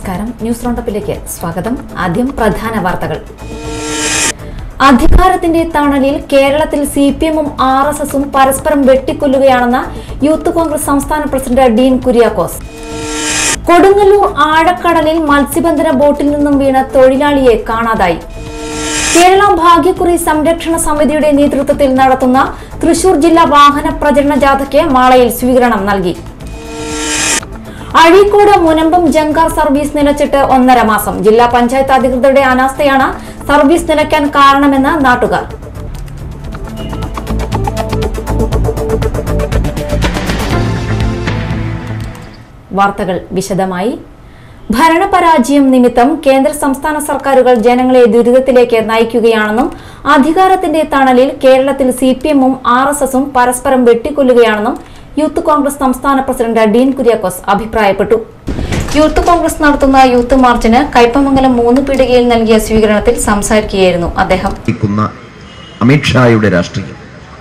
നമസ്കാരം ന്യൂസ് റൗണ്ടപ്പിലേക്ക് സ്വാഗതം ആദ്യം പ്രധാന വാർത്തകൾ അധികാരത്തിന്റെ തണലിൽ കേരളത്തിൽ സി പി എമ്മും ആർ എസ് എസും പരസ്പരം വെട്ടിക്കൊല്ലുകയാണെന്ന് യൂത്ത് കോൺഗ്രസ് സംസ്ഥാന പ്രസിഡന്റ് ഡീൻ കുര്യാക്കോസ് കൊടുങ്ങല്ലൂർ ആഴക്കടലിൽ മത്സ്യബന്ധന ബോട്ടിൽ നിന്നും വീണ തൊഴിലാളിയെ കാണാതായി കേരള ഭാഗ്യക്കുറി സംരക്ഷണ സമിതിയുടെ നേതൃത്വത്തിൽ നടത്തുന്ന തൃശൂർ ജില്ലാ വാഹന പ്രചരണ ജാഥയ്ക്ക് മാളയിൽ സ്വീകരണം നൽകി അഴീക്കോട് മുനമ്പം ജങ്കാർ സർവീസ് നിലച്ചിട്ട് ഒന്നര മാസം ജില്ലാ പഞ്ചായത്ത് അധികൃതരുടെ അനാസ്ഥയാണ് സർവീസ് നിലയ്ക്കാൻ കാരണമെന്ന് നാട്ടുകാർ വാർത്തകൾ വിശദമായി ഭരണപരാജയം നിമിത്തം കേന്ദ്ര സംസ്ഥാന സർക്കാരുകൾ ജനങ്ങളെ ദുരിതത്തിലേക്ക് നയിക്കുകയാണെന്നും അധികാരത്തിന്റെ തണലിൽ കേരളത്തിൽ സി പി എമ്മും ആർ എസ് എസും പരസ്പരം വെട്ടിക്കൊല്ലുകയാണെന്നും യൂത്ത് കോൺഗ്രസ് സംസ്ഥാന പ്രസിഡന്റ് ഡീൻ കുര്യാക്കോസ് അഭിപ്രായപ്പെട്ടു യൂത്ത് കോൺഗ്രസ് നടത്തുന്ന യൂത്ത് മാർച്ചിന് കയ്പമംഗലം മൂന്ന് പീടികയിൽ നൽകിയ സ്വീകരണത്തിൽ സംസാരിക്കുകയായിരുന്നു അദ്ദേഹം ക്കുന്ന അമിത്ഷായുടെ രാഷ്ട്രീയം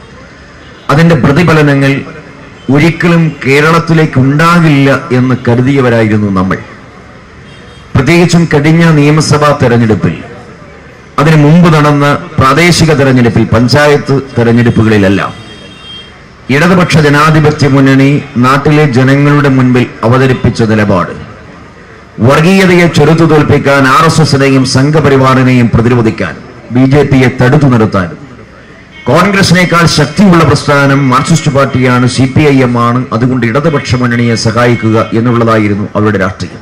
അതിന്റെ പ്രതിഫലനങ്ങൾ ഒരിക്കലും കേരളത്തിലേക്ക് ഉണ്ടാകില്ല എന്ന് കരുതിയവരായിരുന്നു നമ്മൾ പ്രത്യേകിച്ചും കഴിഞ്ഞ നിയമസഭാ തെരഞ്ഞെടുപ്പിൽ അതിനു മുമ്പ് നടന്ന പ്രാദേശിക തെരഞ്ഞെടുപ്പിൽ പഞ്ചായത്ത് തെരഞ്ഞെടുപ്പുകളിലെല്ലാം ഇടതുപക്ഷ ജനാധിപത്യ മുന്നണി നാട്ടിലെ ജനങ്ങളുടെ മുൻപിൽ അവതരിപ്പിച്ച നിലപാട് വർഗീയതയെ ചെറുത്തു തോൽപ്പിക്കാൻ ആർ എസ് എസിനെയും സംഘപരിവാറിനെയും പ്രതിരോധിക്കാൻ ബി ജെ പിയെ തടുത്തു നിർത്താൻ കോൺഗ്രസിനേക്കാൾ ശക്തിയുള്ള പ്രസ്ഥാനം മാർക്സിസ്റ്റ് പാർട്ടിയാണ് സി പി ഐ എം ആണ് അതുകൊണ്ട് ഇടതുപക്ഷ മുന്നണിയെ സഹായിക്കുക എന്നുള്ളതായിരുന്നു അവരുടെ രാഷ്ട്രീയം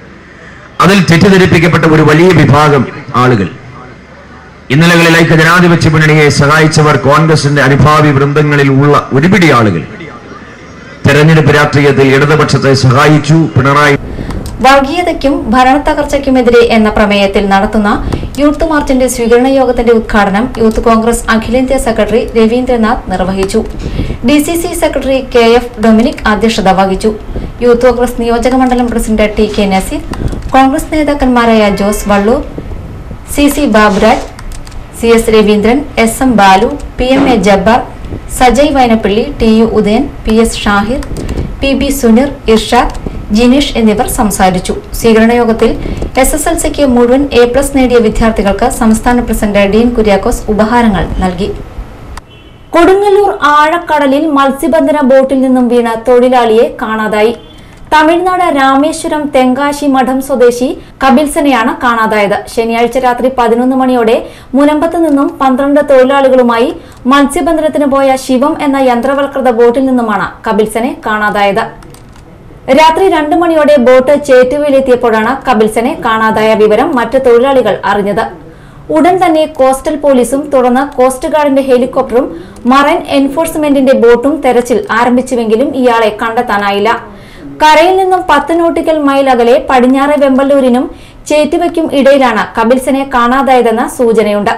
അതിൽ തെറ്റിദ്ധരിപ്പിക്കപ്പെട്ട ഒരു വലിയ വിഭാഗം ആളുകൾ ഇന്നലകളിൽ ഐക്യ ജനാധിപത്യ മുന്നണിയെ സഹായിച്ചവർ കോൺഗ്രസിന്റെ അനുഭാവി വൃന്ദങ്ങളിൽ ഉള്ള ഒരുപിടി ആളുകൾ തെരഞ്ഞെടുപ്പ് രാഷ്ട്രീയത്തിൽ ഇടതുപക്ഷത്തെ സഹായിച്ചു പിണറായി വർഗീയതയ്ക്കും ഭരണത്തകർച്ചയ്ക്കുമെതിരെ എന്ന പ്രമേയത്തിൽ നടത്തുന്ന യൂത്ത് മാർച്ചിന്റെ സ്വീകരണ യോഗത്തിന്റെ ഉദ്ഘാടനം യൂത്ത് കോൺഗ്രസ് അഖിലേന്ത്യാ സെക്രട്ടറി രവീന്ദ്രനാഥ് നിർവഹിച്ചു D C C secretary K F Dominic അധ്യക്ഷത വഹിച്ചു യൂത്ത് കോൺഗ്രസ് നിയോജക മണ്ഡലം president T K Nazeer Congress നേതാക്കന്മാരായ Jose Valloor C C Baburaj C S Raveendran S M Balu P M A Jabbar Sajay Vayanappally T U Udayan P S Shahir P B Sunir Irshad Jineesh എന്നിവർ സംസാരിച്ചു സ്വീകരണ യോഗത്തിൽ എസ് എസ് എൽ സിക്ക് മുഴുവൻ എ പ്ലസ് നേടിയ വിദ്യാർത്ഥികൾക്ക് സംസ്ഥാന പ്രസിഡന്റ് ഡീൻ കുര്യാക്കോസ് ഉപഹാരങ്ങൾ നൽകി കൊടുങ്ങല്ലൂർ ആഴക്കടലിൽ മത്സ്യബന്ധന ബോട്ടിൽ നിന്നും വീണ തൊഴിലാളിയെ കാണാതായി തമിഴ്നാട് രാമേശ്വരം തെങ്കാശി മഠം സ്വദേശി കപിൽസനെയാണ് കാണാതായത് ശനിയാഴ്ച രാത്രി പതിനൊന്ന് മണിയോടെ മുനമ്പത്ത് നിന്നും പന്ത്രണ്ട് തൊഴിലാളികളുമായി മത്സ്യബന്ധനത്തിന് പോയ ശിവം എന്ന യന്ത്രവൽകൃത ബോട്ടിൽ നിന്നുമാണ് കപിൽസനെ കാണാതായത് രാത്രി രണ്ടു മണിയോടെ ബോട്ട് ചേറ്റുവയിലെത്തിയപ്പോഴാണ് കപിൽസനെ കാണാതായ വിവരം മറ്റ് തൊഴിലാളികൾ അറിഞ്ഞത് ഉടൻ തന്നെ കോസ്റ്റൽ പോലീസും തുടർന്ന് കോസ്റ്റ് ഗാർഡിന്റെ ഹെലികോപ്റ്ററും മറൈൻ എൻഫോഴ്സ്മെന്റിന്റെ ബോട്ടും തെരച്ചിൽ ആരംഭിച്ചുവെങ്കിലും ഇയാളെ കണ്ടെത്താനായില്ല കരയിൽ നിന്നും പത്ത് നോട്ടിക്കൽ മൈൽ അകലെ പടിഞ്ഞാറെ വെമ്പല്ലൂരിനും ചേറ്റുവയ്ക്കും ഇടയിലാണ് കപിൽസനെ കാണാതായതെന്ന സൂചനയുണ്ട്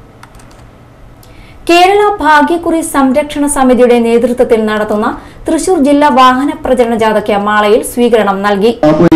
കേരള ഭാഗ്യക്കുറി സംരക്ഷണ സമിതിയുടെ നേതൃത്വത്തിൽ നടത്തുന്ന തൃശൂർ ജില്ലാ വാഹന പ്രചരണ ജാഥയ്ക്ക് മാളയിൽ സ്വീകരണം നൽകി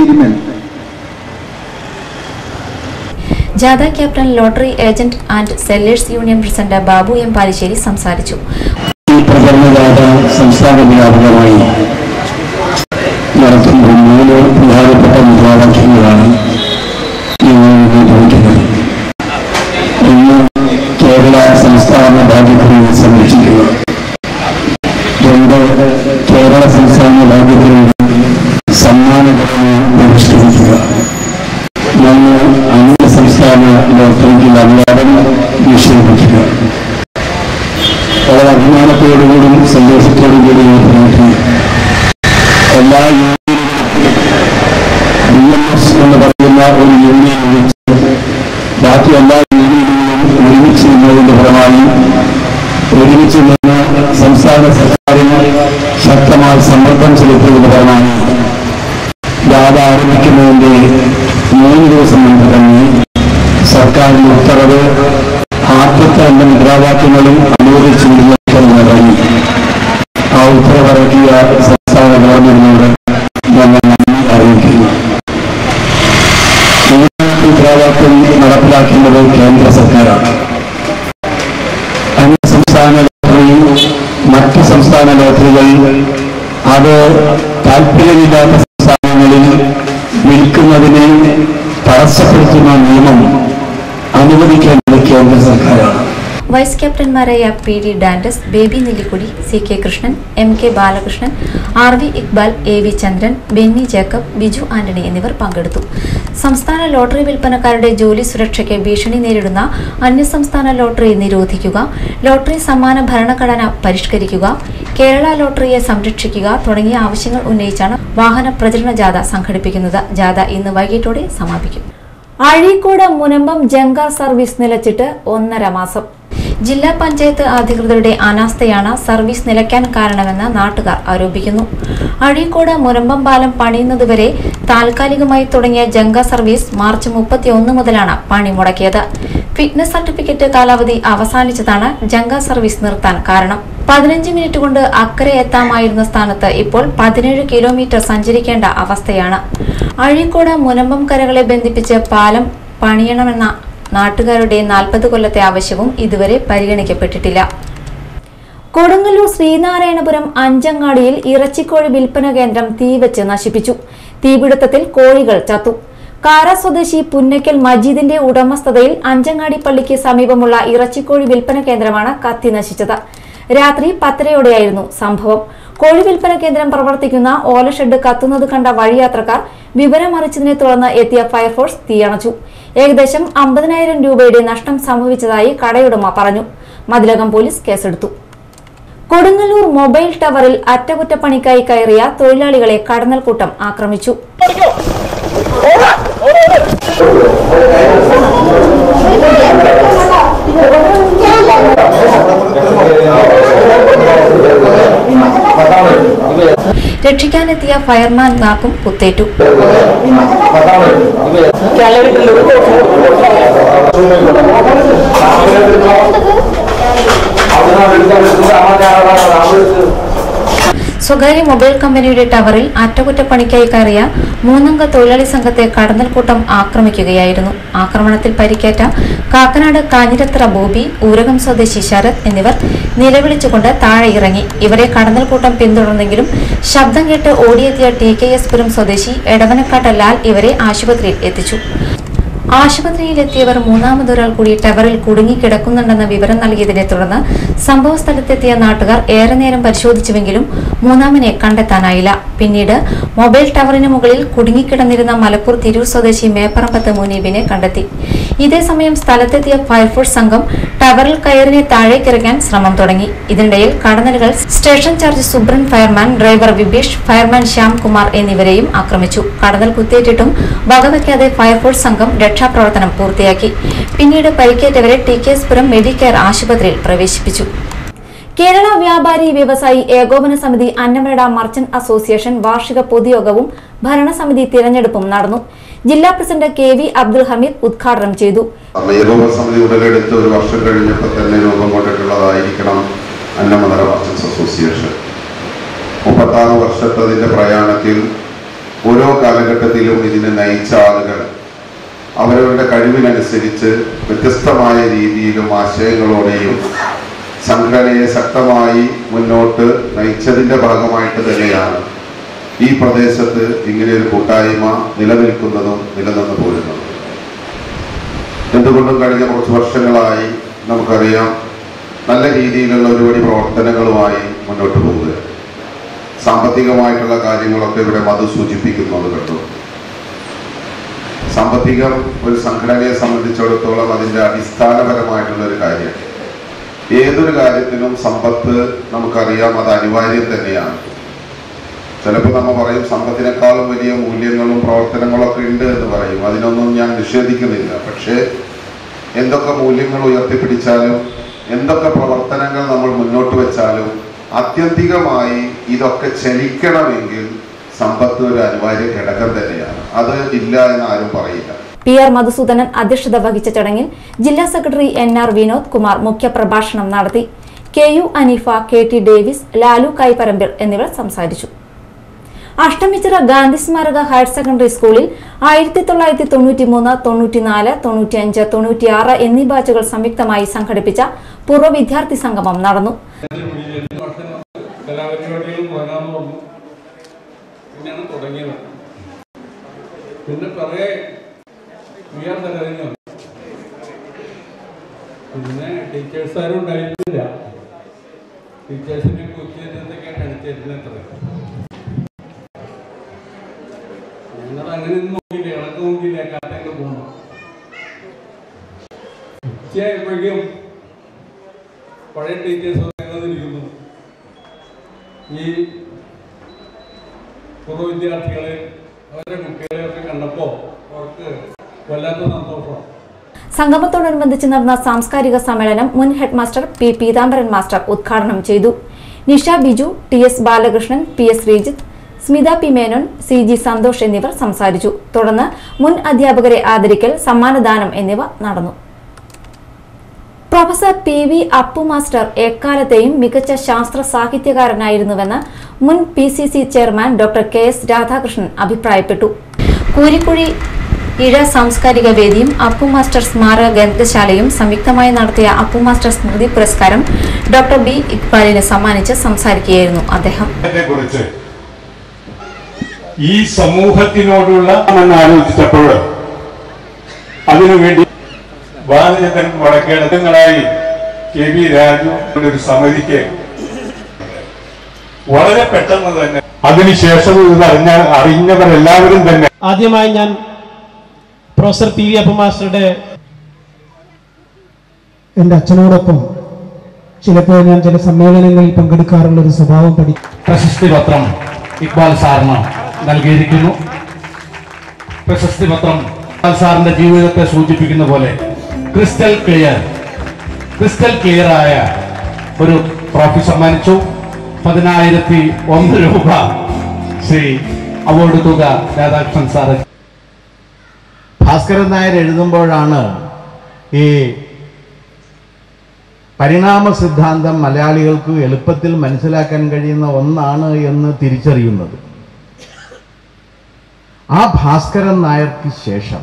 ജാഥ captain lottery agent and sellers union president Babu M Palissery സംസാരിച്ചു ഈ പ്രചരണജാഥ സംസ്ഥാന വ്യാപകമായി നടത്തുമ്പോൾ മൂന്ന് പ്രധാനപ്പെട്ട മുദ്രാവാക്യങ്ങളാണ് ഞങ്ങൾ ഉപയോഗിക്കുന്നത് ഒന്ന് കേരള സംസ്ഥാന ഭാഗ്യക്കുറിയെ സംരക്ഷിക്കുക രണ്ട് കേരള സംസ്ഥാന ഭാഗ്യക്കുറിയുടെ സമ്മാനഘടന പരിഷ്കരിക്കുക മൂന്ന് അന്യ സംസ്ഥാന ലോട്ടറിക്കുള്ള അനുവാദം നിഷേധിക്കുക വളരെ അഭിമാനത്തോടുകൂടും സന്തോഷത്തോടും കൂടി ഞാൻ പറയുന്നു എല്ലാ ബി എം എസ് എന്ന് പറയുന്ന ഒരു യൂണിയൻ ഒഴിച്ച് ബാക്കി എല്ലാ യൂണിയനുകളും ഒരുമിച്ച് നിന്നതിന്റെ ഫലമായി ഒരുമിച്ച് നിന്ന് സംസ്ഥാന സർക്കാരിന് ശക്തമായ സമ്മർദ്ദം ചെലുത്തിയതിന്റെ ഫലമായി ജാഥ ആരംഭിക്കുന്നതിന്റെ മൂന്ന് ദിവസം മുമ്പ് തന്നെ സർക്കാരിന്റെ ഉത്തരവ് ആദ്യത്തെ രണ്ട് മുദ്രാവാക്യങ്ങളും അനുവദിച്ച് നിർവഹിക്കാൻ തുടങ്ങി ആ ഉത്തരവിറക്കിയ സംസ്ഥാന ഗവൺമെന്റിനോട് ഞങ്ങൾ നന്ദി അറിയിക്കുന്നു മൂന്നാം മുദ്രാവാക്യം നടപ്പിലാക്കേണ്ടത് കേന്ദ്ര സർക്കാരാണ് അന്യ സംസ്ഥാന ലോട്ടറി മറ്റ് സംസ്ഥാന ലോട്ടറികൾ അത് താല്പര്യമില്ലാത്ത സംസ്ഥാനങ്ങളിൽ വിൽ വിൽക്കുന്നതിനെ തടസ്സപ്പെടുത്തുന്ന നിയമം അനുവദിക്കേണ്ടത് കേന്ദ്ര സർക്കാരാണ് വൈസ് ക്യാപ്റ്റന്മാരായ P D Dandas Baby Nellikudy C K Krishnan M K Balakrishnan R V Iqbal A V Chandran Benny Jacob Biju Antony എന്നിവർ പങ്കെടുത്തു സംസ്ഥാന ലോട്ടറി വിൽപ്പനക്കാരുടെ ജോലി സുരക്ഷയ്ക്ക് ഭീഷണി നേരിടുന്ന അന്യസംസ്ഥാന ലോട്ടറി നിരോധിക്കുക ലോട്ടറി സമ്മാന ഭരണഘടന പരിഷ്കരിക്കുക കേരള ലോട്ടറിയെ സംരക്ഷിക്കുക തുടങ്ങിയ ആവശ്യങ്ങൾ ഉന്നയിച്ചാണ് വാഹന പ്രചരണ ജാഥ സംഘടിപ്പിക്കുന്നത് ജാഥ ഇന്ന് വൈകിട്ടോടെ സമാപിക്കും അഴീക്കോട് മുനമ്പം ജങ്കാർ സർവീസ് നിലച്ചിട്ട് ഒന്നര മാസം ജില്ലാ പഞ്ചായത്ത് അധികൃതരുടെ അനാസ്ഥയാണ് സർവീസ് നിലയ്ക്കാൻ കാരണമെന്ന് നാട്ടുകാർ ആരോപിക്കുന്നു അഴീക്കോട് മുനമ്പം പാലം പണിയുന്നതുവരെ താൽക്കാലികമായി തുടങ്ങിയ ജങ്ക സർവീസ് മാർച്ച് മുപ്പത്തിയൊന്ന് മുതലാണ് പണി മുടക്കിയത് ഫിറ്റ്നസ് സർട്ടിഫിക്കറ്റ് കാലാവധി അവസാനിച്ചതാണ് ജങ്ക സർവീസ് നിർത്താൻ കാരണം പതിനഞ്ച് മിനിറ്റ് കൊണ്ട് അക്കരെ എത്താമായിരുന്ന സ്ഥാനത്ത് ഇപ്പോൾ പതിനേഴ് കിലോമീറ്റർ സഞ്ചരിക്കേണ്ട അവസ്ഥയാണ് അഴീക്കോട് മുനമ്പം കരകളെ ബന്ധിപ്പിച്ച് പാലം പണിയണമെന്ന നാട്ടുകാരുടെ നാൽപ്പത് കൊല്ലത്തെ ആവശ്യവും ഇതുവരെ പരിഗണിക്കപ്പെട്ടിട്ടില്ല കൊടുങ്ങല്ലൂർ ശ്രീനാരായണപുരം അഞ്ചങ്ങാടിയിൽ ഇറച്ചിക്കോഴി വിൽപ്പന കേന്ദ്രം തീവച്ച് നശിപ്പിച്ചു തീപിടുത്തത്തിൽ കോഴികൾ ചത്തു കാര സ്വദേശി പുന്നയ്ക്കൽ മജീദിന്റെ ഉടമസ്ഥതയിൽ അഞ്ചങ്ങാടി പള്ളിക്ക് സമീപമുള്ള ഇറച്ചിക്കോഴി വിൽപ്പന കേന്ദ്രമാണ് കത്തി നശിച്ചത് രാത്രി പത്തരയോടെയായിരുന്നു സംഭവം കോഴി വിൽപ്പന കേന്ദ്രം പ്രവർത്തിക്കുന്ന ഓലഷെഡ് കത്തുന്നത് കണ്ട വഴിയാത്രക്കാർ വിവരമറിച്ചതിനെ തുടർന്ന് എത്തിയ ഫയർഫോഴ്സ് തീയണച്ചു ഏകദേശം അമ്പതിനായിരം രൂപയുടെ നഷ്ടം സംഭവിച്ചതായി കടയുടമ പറഞ്ഞു മതിലകം പോലീസ് കേസെടുത്തു കൊടുങ്ങല്ലൂർ മൊബൈൽ ടവറിൽ അറ്റകുറ്റപ്പണിക്കായി കയറിയ തൊഴിലാളികളെ കടന്നൽക്കൂട്ടം ആക്രമിച്ചു രക്ഷിക്കാനെത്തിയ ഫയർമാൻ നാക്കും കുത്തേറ്റു സ്വകാര്യ മൊബൈൽ കമ്പനിയുടെ ടവറിൽ അറ്റകുറ്റപ്പണിക്കായി കയറിയ മൂന്നംഗ തൊഴിലാളി സംഘത്തെ കടന്നൽക്കൂട്ടം ആക്രമിക്കുകയായിരുന്നു ആക്രമണത്തിൽ പരിക്കേറ്റ കാക്കനാട് കാഞ്ഞിരത്ര ബോബി ഊരകം സ്വദേശി ശരത് എന്നിവർ നിലവിളിച്ചുകൊണ്ട് താഴെ ഇറങ്ങി ഇവരെ കടന്നൽക്കൂട്ടം പിന്തുടർന്നെങ്കിലും ശബ്ദം കേട്ട് ഓടിയെത്തിയ ടി കെ എസ് പുരം സ്വദേശി എടവനക്കാട്ട് ലാൽ ഇവരെ ആശുപത്രിയിൽ എത്തിച്ചു ആശുപത്രിയിലെത്തിയവർ മൂന്നാമതൊരാൾ കൂടി ടവറിൽ കുടുങ്ങിക്കിടക്കുന്നുണ്ടെന്ന വിവരം നൽകിയതിനെ തുടർന്ന് സംഭവ സ്ഥലത്തെത്തിയ നാട്ടുകാർ ഏറെ നേരം പരിശോധിച്ചുവെങ്കിലും മൂന്നാമനെ കണ്ടെത്താനായില്ല പിന്നീട് മൊബൈൽ ടവറിന് മുകളിൽ കുടുങ്ങിക്കിടന്നിരുന്ന മലപ്പൂർ തിരൂർ സ്വദേശി മേപ്പറമ്പത്ത് മുനീബിനെ കണ്ടെത്തി ഇതേസമയം സ്ഥലത്തെത്തിയ ഫയർഫോഴ്സ് സംഘം ടവറിൽ കയറിനെ താഴേക്കിറക്കാൻ ശ്രമം തുടങ്ങി ഇതിനിടയിൽ കടന്നലുകൾ station charge Subran fireman driver Vibeesh fireman Shyam Kumar എന്നിവരെയും ആക്രമിച്ചു കടന്നൽ കുത്തിയിട്ടിട്ടും വകവയ്ക്കാതെ ഫയർഫോഴ്സ് സംഘം രക്ഷാപ്രവർത്തനം പൂർത്തിയാക്കി പിന്നീട് പരിക്കേറ്റവരെ T K S Puram Medicare ആശുപത്രിയിൽ പ്രവേശിപ്പിച്ചു കേരള വ്യാപാരി വ്യവസായി ഏകോപന സമിതി അന്നമനട മർച്ചന്റ് അസോസിയേഷൻ വാർഷിക പൊതുയോഗവും ഭരണസമിതി തിരഞ്ഞെടുപ്പും നടന്നു ജില്ലാ president K V Abdul Hameed ഉദ്ഘാടനം ചെയ്തു ഏകോപന സമിതി ഉടലെടുത്ത് ഒരു വർഷം കഴിഞ്ഞപ്പോൾ തന്നെ രൂപം കൊണ്ടിട്ടുള്ളതായിരിക്കണം അന്നമതര മർച്ചൻസ് അസോസിയേഷൻ മുപ്പത്താറ് വർഷത്തെ അതിന്റെ പ്രയാണത്തിൽ ഓരോ കാലഘട്ടത്തിലും ഇതിനെ നയിച്ച ആളുകൾ അവരവരുടെ കഴിവിനനുസരിച്ച് വ്യത്യസ്തമായ രീതിയിലും ആശയങ്ങളോടെയും സംഘടനയെ ശക്തമായി മുന്നോട്ട് നയിച്ചതിന്റെ ഭാഗമായിട്ട് തന്നെയാണ് ഈ പ്രദേശത്ത് ഇങ്ങനെ ഒരു കൂട്ടായ്മ നിലനിൽക്കുന്നതും നിലനിന്ന് പോരുന്നതും എന്തുകൊണ്ടും കഴിഞ്ഞ കുറച്ച് വർഷങ്ങളായി നമുക്കറിയാം നല്ല രീതിയിലുള്ള ഒരുപടി പ്രവർത്തനങ്ങളുമായി മുന്നോട്ട് പോവുക സാമ്പത്തികമായിട്ടുള്ള കാര്യങ്ങളൊക്കെ ഇവിടെ മധു സൂചിപ്പിക്കുന്നത് കണ്ടു സാമ്പത്തികം ഒരു സംഘടനയെ സംബന്ധിച്ചിടത്തോളം അതിൻ്റെ അടിസ്ഥാനപരമായിട്ടുള്ള ഒരു കാര്യം ഏതൊരു കാര്യത്തിനും സമ്പത്ത് നമുക്കറിയാം അത് അനിവാര്യം തന്നെയാണ് ചിലപ്പോൾ നമ്മൾ പറയും സമ്പത്തിനേക്കാളും വലിയ മൂല്യങ്ങളും പ്രവർത്തനങ്ങളൊക്കെ ഉണ്ട് എന്ന് പറയും അതിനൊന്നും ഞാൻ നിഷേധിക്കുന്നില്ല പക്ഷേ എന്തൊക്കെ മൂല്യങ്ങൾ ഉയർത്തിപ്പിടിച്ചാലും എന്തൊക്കെ പ്രവർത്തനങ്ങൾ നമ്മൾ മുന്നോട്ട് വെച്ചാലും ആത്യന്തികമായി ഇതൊക്കെ ചലിക്കണമെങ്കിൽ സമ്പത്ത് ഒരു അനിവാര്യ ഘടകം തന്നെയാണ് അത് ഇല്ല എന്ന് ആരും പറയില്ല പി ആർ മധുസൂദനൻ അധ്യക്ഷത വഹിച്ച ചടങ്ങിൽ ജില്ലാ secretary N R Vinod Kumar മുഖ്യപ്രഭാഷണം നടത്തി K U Aneefa K T Davis Lalu Kaipparambil എന്നിവർ സംസാരിച്ചു അഷ്ടമിച്ചിറ ഗാന്ധി സ്മാരക ഹയർ സെക്കൻഡറി സ്കൂളിൽ ആയിരത്തി തൊള്ളായിരത്തി തൊണ്ണൂറ്റി മൂന്ന് തൊണ്ണൂറ്റിനാല് തൊണ്ണൂറ്റിയഞ്ച് തൊണ്ണൂറ്റിയാറ് എന്നീ ബാച്ചുകൾ സംയുക്തമായി സംഘടിപ്പിച്ച പൂർവ്വ വിദ്യാർത്ഥി സംഗമം നടന്നു കലാപരിപാടികൾ തുടങ്ങാമെന്ന് പറഞ്ഞു പിന്നെയാണ് തുടങ്ങിയത് പിന്നെ കുറേ ഉയർന്ന കഴിഞ്ഞു പിന്നെ ടീച്ചേഴ്സ് ആരും ഉണ്ടായിരുന്നില്ല ടീച്ചേഴ്സിനെ കുത്തിയിരുന്നതൊക്കെയാണ് എടുത്തിരുന്നത് ഞങ്ങൾ അങ്ങനെ ഒന്നും നോക്കിയില്ല ഇളക്കം നോക്കിയില്ല കാറ്റൊക്കെ പോകണം ഉച്ചയായപ്പോഴേക്കും പഴയ ടീച്ചേഴ്സ് വന്നിരിക്കുന്നു ഈ പൂർവ്വ വിദ്യാർത്ഥികളെ അവരുടെ കുട്ടികളെ ഒക്കെ കണ്ടപ്പോൾ അവർക്ക് വല്ലാത്ത സന്തോഷം സംഗമത്തോടനുബന്ധിച്ച് നടന്ന സാംസ്കാരിക സമ്മേളനം മുൻ head master P Peethambaran master ഉദ്ഘാടനം ചെയ്തു Nisha Biju T S Balakrishnan P S Sreejith Smitha P Menon C G Santhosh എന്നിവർ സംസാരിച്ചു തുടർന്ന് മുൻ അധ്യാപകരെ ആദരിക്കൽ സമ്മാനദാനം എന്നിവ നടന്നു professor P V Appu master എക്കാലത്തെയും മികച്ച ശാസ്ത്ര സാഹിത്യകാരനായിരുന്നുവെന്ന് മുൻ P C C chairman doctor K S Radhakrishnan അഭിപ്രായപ്പെട്ടു കൂരിക്കുഴി ഇഴ സാംസ്കാരിക വേദിയും അപ്പു മാസ്റ്റർ സ്മാരക ഗ്രന്ഥശാലയും സംയുക്തമായി നടത്തിയ അപ്പു മാസ്റ്റർ സ്മൃതി പുരസ്കാരം ഡോക്ടർ ബി ഇക്ബാലിന് സമ്മാനിച്ച് സംസാരിക്കുകയായിരുന്നു അദ്ദേഹം കുറിച്ച് ഈ സമൂഹത്തിനോടുള്ള എന്ന് ആലോചിച്ചപ്പോൾ അതിനുവേണ്ടി ബാലചന്ദ്രൻ വടക്കേടങ്ങളായി കെ വി രാജു ഒരു സമിതിക്ക് വളരെ പെട്ടെന്ന് തന്നെ അതിനുശേഷം ഇത് അറിഞ്ഞ അറിഞ്ഞവരെല്ലാവരും തന്നെ ആദ്യമായി ഞാൻ പ്രൊഫസർ പി വി അപ്പമാസ്റ്ററുടെ എൻ്റെ അച്ഛനോടൊപ്പം ചിലപ്പോൾ ഞാൻ ചില സമ്മേളനങ്ങളിൽ പങ്കെടുക്കാറുള്ള ഒരു സ്വഭാവം പഠി പ്രശസ്തി പത്രം ഇക്ബാൽ സാറിന് നൽകിയിരിക്കുന്നു പ്രശസ്തി പത്രം ഇക്ബാൽ സാറിന്റെ ജീവിതത്തെ സൂചിപ്പിക്കുന്ന പോലെ ക്രിസ്റ്റൽ ക്ലിയർ ക്രിസ്റ്റൽ ക്ലിയർ ആയ ഒരു ട്രോഫി സമ്മാനിച്ചു പതിനായിരത്തി ഒന്ന് രൂപ ശ്രീ അവാർഡ് തുക രാധാകൃഷ്ണൻ സാറ് ഭാസ്കരൻ നായർ എഴുതുമ്പോഴാണ് ഈ പരിണാമ സിദ്ധാന്തം മലയാളികൾക്ക് എളുപ്പത്തിൽ മനസ്സിലാക്കാൻ കഴിയുന്ന ഒന്നാണ് എന്ന് തിരിച്ചറിയുന്നത് ആ ഭാസ്കരൻ നായർക്ക് ശേഷം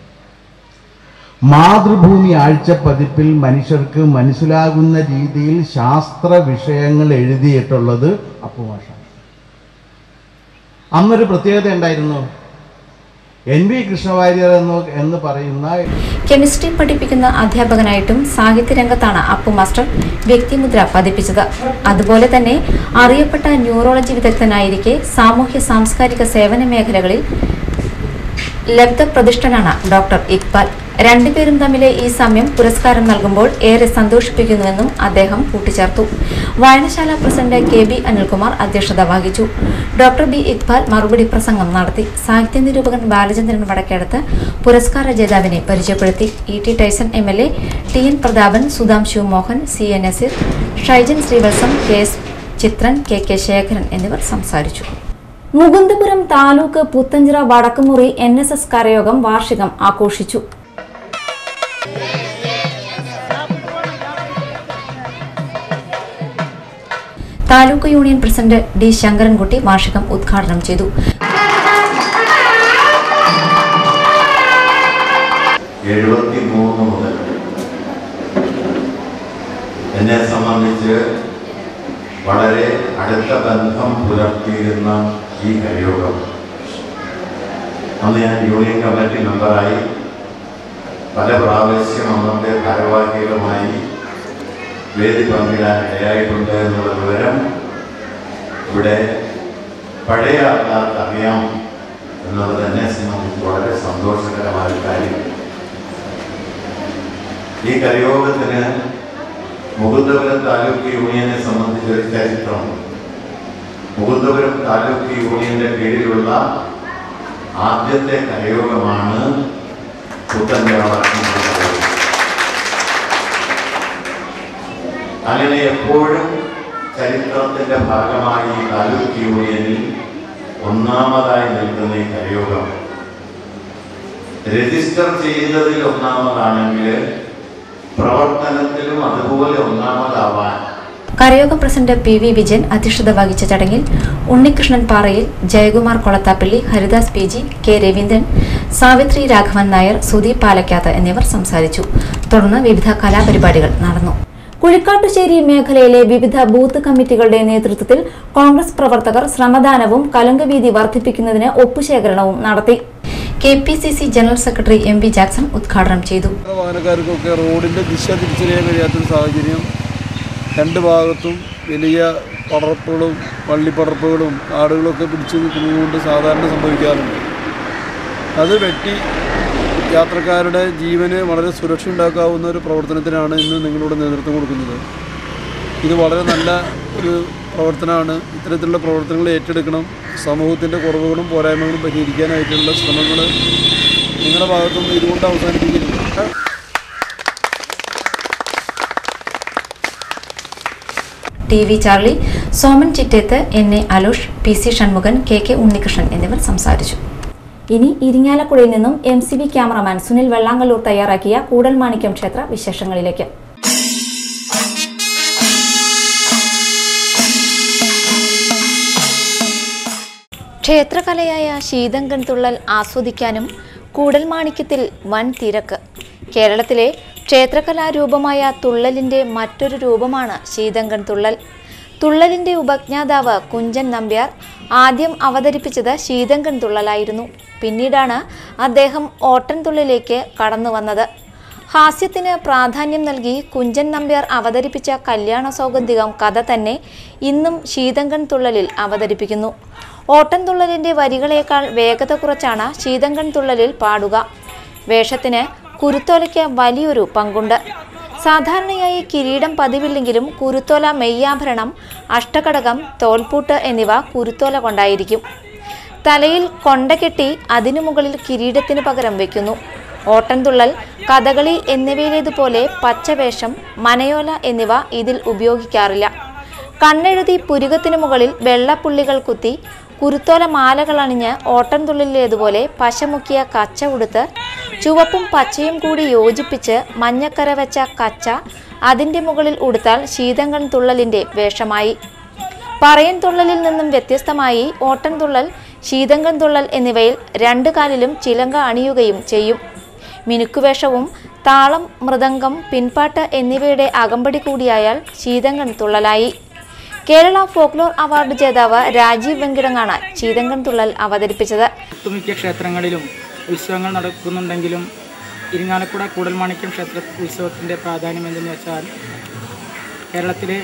മാതൃഭൂമി ആഴ്ചപ്പതിപ്പിൽ മനുഷ്യർക്ക് മനസ്സിലാകുന്ന രീതിയിൽ ശാസ്ത്ര വിഷയങ്ങൾ എഴുതിയിട്ടുള്ളത് അപ്പുമാഷാണ് അന്നൊരു പ്രത്യേകത ഉണ്ടായിരുന്നു എൻ വി കൃഷ്ണവാര്യർ എന്ന് എന്ന് പറയുന്ന കെമിസ്ട്രി പഠിപ്പിക്കുന്ന അധ്യാപകനായിട്ടും സാഹിത്യരംഗത്താണ് അപ്പു മാസ്റ്റർ വ്യക്തിമുദ്ര പതിപ്പിച്ചത് അതുപോലെ തന്നെ അറിയപ്പെട്ട ന്യൂറോളജി വിദഗ്ധനായിരിക്കെ സാമൂഹ്യ സാംസ്കാരിക സേവന മേഖലകളിൽ ലബ്ധപ്രതിഷ്ഠനാണ് ഡോക്ടർ ഇക്ബാൽ രണ്ടുപേരും തമ്മിലെ ഈ സമയം പുരസ്കാരം നൽകുമ്പോൾ ഏറെ സന്തോഷിപ്പിക്കുന്നുവെന്നും അദ്ദേഹം കൂട്ടിച്ചേർത്തു വായനശാല പ്രസിഡന്റ് കെ ബി അനിൽകുമാർ അധ്യക്ഷത വഹിച്ചു ഡോക്ടർ ബി ഇക്ബാൽ മറുപടി പ്രസംഗം നടത്തി സാഹിത്യ നിരൂപകൻ ബാലചന്ദ്രൻ വടക്കേടത്ത് പുരസ്കാര ജേതാവിനെ പരിചയപ്പെടുത്തി E T Tyson M L A T N Prathapan Sudhamshu Mohan C N Nazeer Shaijan Srivatsam K S Chithran K K Sekharan എന്നിവർ സംസാരിച്ചു Mukundapuram taluk Puthenchira Vadakkumuri N S S Karayogam വാർഷികം ആഘോഷിച്ചു taluk union president D Sankarankutty വാർഷികം ഉദ്ഘാടനം ചെയ്തു എഴുപത്തി മൂന്ന് മുതൽ എന്നെ സംബന്ധിച്ച് വളരെ അടുത്ത ബന്ധം പുലർത്തിയിരുന്ന ഈ കരയോഗം അന്ന് ഞാൻ യൂണിയൻ കമ്മിറ്റി മെമ്പറായി പല പ്രാവശ്യം അന്നത്തെ ഭാരവാഹികളുമായി വേദി പങ്കിടാൻ ഇടയായിട്ടുണ്ട് എന്നുള്ള വിവരം ഇവിടെ പഴയ ആൾക്കാർക്ക് അറിയാം എന്നുള്ളത് എന്നെ സംബന്ധിച്ച് വളരെ സന്തോഷകരമായ ഒരു കാര്യം ഈ കരയോഗത്തിന് മുകുന്ദപുരം താലൂക്ക് യൂണിയനെ സംബന്ധിച്ച് ഒരു ചരിത്രം മുകുന്ദപുരം താലൂക്ക് യൂണിയന്റെ കീഴിലുള്ള ആദ്യത്തെ കരയോഗമാണ് പുത്തഞ്ചിറ വടക്കുംപുറം കരയോഗം. അങ്ങനെ എപ്പോഴും ചരിത്രത്തിന്റെ ഭാഗമായി ഈ താലൂക്ക് യൂണിയനിൽ ഒന്നാമതായി നിൽക്കുന്ന ഈ കരയോഗം രജിസ്റ്റർ ചെയ്തതിൽ ഒന്നാമതാണെങ്കിൽ പ്രവർത്തനത്തിലും അതുപോലെ ഒന്നാമതാവാൻ Karayogam president P V Vijayan അധ്യക്ഷത വഹിച്ച ചടങ്ങിൽ Unnikrishnan Parayil Jayakumar Kolathappilly Haridas P G K Raveendran Savithri Raghavan Nair Sudeep Palakkath എന്നിവർ സംസാരിച്ചു തുടർന്ന് വിവിധ കലാപരിപാടികൾ നടന്നു കുഴിക്കാട്ടുശ്ശേരി മേഖലയിലെ വിവിധ ബൂത്ത് കമ്മിറ്റികളുടെ നേതൃത്വത്തിൽ കോൺഗ്രസ് പ്രവർത്തകർ ശ്രമദാനവും കലുങ്കവീതി വർദ്ധിപ്പിക്കുന്നതിന് ഒപ്പുശേഖരണവും നടത്തി K P C C general secretary M V Jackson ഉദ്ഘാടനം ചെയ്തു വാഹനക്കാർക്കൊക്കെ റോഡിൻ്റെ ദിശ തിരിച്ചറിയാൻ കഴിയാത്തൊരു സാഹചര്യം രണ്ട് ഭാഗത്തും വലിയ പടർപ്പുകളും വള്ളിപ്പടർപ്പുകളും ആടുകളൊക്കെ പിടിച്ചു നിൽക്കുന്നതുകൊണ്ട് സാധാരണ സംഭവിക്കാറുണ്ട് അത് വെട്ടി യാത്രക്കാരുടെ ജീവന് വളരെ സുരക്ഷ ഉണ്ടാക്കാവുന്ന ഒരു പ്രവർത്തനത്തിനാണ് ഇന്ന് നിങ്ങളുടെ നേതൃത്വം കൊടുക്കുന്നത് ഇത് വളരെ നല്ല ഒരു പ്രവർത്തനമാണ് ഇത്തരത്തിലുള്ള പ്രവർത്തനങ്ങൾ ഏറ്റെടുക്കണം സമൂഹത്തിൻ്റെ കുറവുകളും പോരായ്മകളും പരിഹരിക്കാനായിട്ടുള്ള ശ്രമങ്ങൾ നിങ്ങളുടെ ഭാഗത്തുനിന്ന് ഇതുകൊണ്ട് അവസാനിപ്പിക്കരുത് T V Charlie Soman Chittethu N A Alosh P C Shanmukhan K K Unnikrishnan എന്നിവർ സംസാരിച്ചു ഇനി ഇരിങ്ങാലക്കുടയിൽ നിന്നും M C B cameraman Sunil Vellangallur തയ്യാറാക്കിയ കൂടൽമാണിക്യം ക്ഷേത്ര വിശേഷങ്ങളിലേക്ക് ക്ഷേത്രകലയായ ശീതങ്കൻ തുള്ളൽ ആസ്വദിക്കാനും കൂടൽമാണിക്യത്തിൽ വൻ തിരക്ക് കേരളത്തിലെ ക്ഷേത്രകലാരൂപമായ തുള്ളലിന്റെ മറ്റൊരു രൂപമാണ് ശീതങ്കൻ തുള്ളൽ തുള്ളലിന്റെ ഉപജ്ഞാതാവ് കുഞ്ചൻ നമ്പ്യാർ ആദ്യം അവതരിപ്പിച്ചത് ശീതങ്കൻ തുള്ളലായിരുന്നു പിന്നീടാണ് അദ്ദേഹം ഓട്ടൻതുള്ളിലേക്ക് കടന്നു വന്നത് ഹാസ്യത്തിന് പ്രാധാന്യം നൽകി കുഞ്ചൻ നമ്പ്യാർ അവതരിപ്പിച്ച കല്യാണ സൗഗന്ധികം കഥ തന്നെ ഇന്നും ശീതങ്കൻ തുള്ളലിൽ അവതരിപ്പിക്കുന്നു ഓട്ടൻതുള്ളലിന്റെ വരികളേക്കാൾ വേഗത കുറച്ചാണ് ശീതങ്കൻ തുള്ളലിൽ പാടുക വേഷത്തിന് കുരുത്തോലയ്ക്ക് വലിയൊരു പങ്കുണ്ട് സാധാരണയായി കിരീടം പതിവില്ലെങ്കിലും കുരുത്തോല മെയ്യാഭരണം അഷ്ടകടകം തോൽപൂട്ട് എന്നിവ കുരുത്തോല കൊണ്ടായിരിക്കും തലയിൽ കൊണ്ട കെട്ടി അതിനു മുകളിൽ കിരീടത്തിന് പകരം വയ്ക്കുന്നു ഓട്ടൻതുള്ളൽ കഥകളി എന്നിവയിലേതുപോലെ പച്ചവേഷം മനയോല എന്നിവ ഇതിൽ ഉപയോഗിക്കാറില്ല കണ്ണെഴുതി പുരുകത്തിനു മുകളിൽ വെള്ളപ്പുള്ളികൾ കുത്തി കുരുത്തോല മാലകൾ അണിഞ്ഞ് ഓട്ടൻതുള്ളിലേതുപോലെ പശമുക്കിയ കച്ച ഉടുത്ത് ചുവപ്പും പച്ചയും കൂടി യോജിപ്പിച്ച് മഞ്ഞക്കര വെച്ച കച്ച അതിൻ്റെ മുകളിൽ ഉടുത്താൽ ശീതങ്കൻ തുള്ളലിൻ്റെ വേഷമായി പറയൻ തുള്ളലിൽ നിന്നും വ്യത്യസ്തമായി ഓട്ടൻതുള്ളൽ ശീതങ്കൻ തുള്ളൽ എന്നിവയിൽ രണ്ടു കാലിലും ചിലങ്ക അണിയുകയും ചെയ്യും മിനുക്കുവേഷവും താളം മൃദംഗം പിൻപാട്ട് എന്നിവയുടെ അകമ്പടി കൂടിയായാൽ ശീതങ്കൻ തുള്ളലായി കേരള ഫോക്ലോർ അവാർഡ് ജേതാവ് രാജീവ് വെങ്കിടങ്ങാണ് ശീതങ്കൻ തുള്ളൽ അവതരിപ്പിച്ചത് ഒട്ടുമിക്ക ക്ഷേത്രങ്ങളിലും ഉത്സവങ്ങൾ നടക്കുന്നുണ്ടെങ്കിലും ഇരിങ്ങാലക്കുട കൂടൽമാണിക്യം ക്ഷേത്ര ഉത്സവത്തിൻ്റെ പ്രാധാന്യം എന്തെന്ന് വെച്ചാൽ കേരളത്തിലെ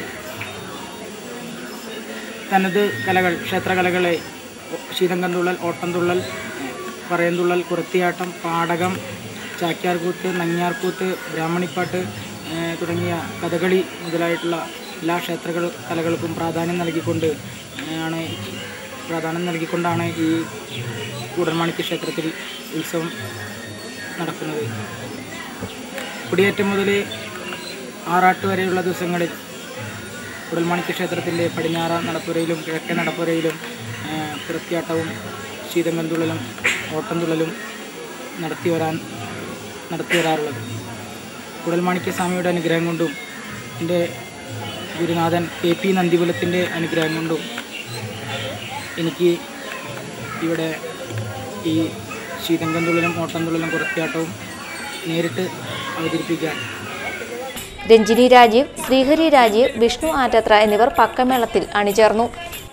തനത് കലകൾ ക്ഷേത്രകലകളെ ശീതങ്കൻതുള്ളൽ ഓട്ടംതുള്ളൽ പറയന്തുള്ളൽ കുറത്തിയാട്ടം പാടകം ചാക്യാർകൂത്ത് നങ്ങ്യാർകൂത്ത് ബ്രാഹ്മണിപ്പാട്ട് ഏഹ് തുടങ്ങിയ കഥകളി മുതലായിട്ടുള്ള എല്ലാ ക്ഷേത്രകൾ കലകൾക്കും പ്രാധാന്യം നൽകിക്കൊണ്ട് ആണ് പ്രാധാന്യം നൽകിക്കൊണ്ടാണ് ഈ കൂടൽമാണിക്യ ക്ഷേത്രത്തിൽ ഉത്സവം നടക്കുന്നത് കുടിയേറ്റം മുതൽ ആറാട്ട് വരെയുള്ള ദിവസങ്ങളിൽ കുടൽമാണിക്യ ക്ഷേത്രത്തിൻ്റെ പടിഞ്ഞാറ നടപ്പുരയിലും കിഴക്കേ നടപ്പുരയിലും ഏഹ് കുറത്തിയാട്ടവും ശീതങ്കൻതുള്ളലും ഓട്ടംതുള്ളലും നടത്തി വരാൻ നടത്തി വരാറുള്ളത് കുടൽമാണിക്യ സ്വാമിയുടെ അനുഗ്രഹം കൊണ്ടും എൻ്റെ ഗുരുനാഥൻ കെ പി നന്ദിപുലത്തിൻ്റെ അനുഗ്രഹം കൊണ്ടും എനിക്ക് ഇവിടെ ഈ ശീതങ്കൻതുള്ളലും ഓട്ടംതുള്ളലും കുറത്തിയാട്ടവും നേരിട്ട് അവതരിപ്പിക്കാൻ രഞ്ജിനി രാജീവ് ശ്രീഹരി രാജീവ് വിഷ്ണു ആറ്റത്ര എന്നിവർ പക്കമേളത്തിൽ അണിചേർന്നു